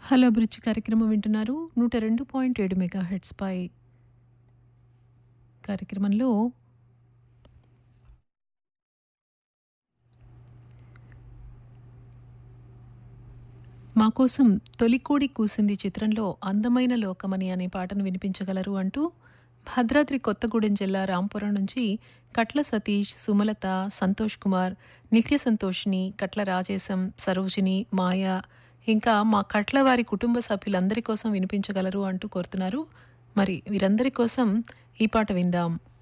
hello అభిరుచి కార్యక్రమం వింటున్నారు నూట రెండు పాయింట్ ఏడు మెగా హెడ్స్ పై కార్యక్రమంలో మా కోసం తొలికోడి కూసింది చిత్రంలో అందమైన లోకమని అనే పాటను వినిపించగలరు అంటూ భద్రాద్రి కొత్తగూడెం జిల్లా రాంపురం నుంచి కట్ల సతీష్ సుమలత సంతోష్ కుమార్ నిత్య సంతోషిని కట్ల రాజేశం సరోజిని మాయ ఇంకా మా కట్ల వారి కుటుంబ సభ్యులందరి కోసం వినిపించగలరు అంటూ కోరుతున్నారు మరి వీరందరి కోసం ఈ పాట విందాం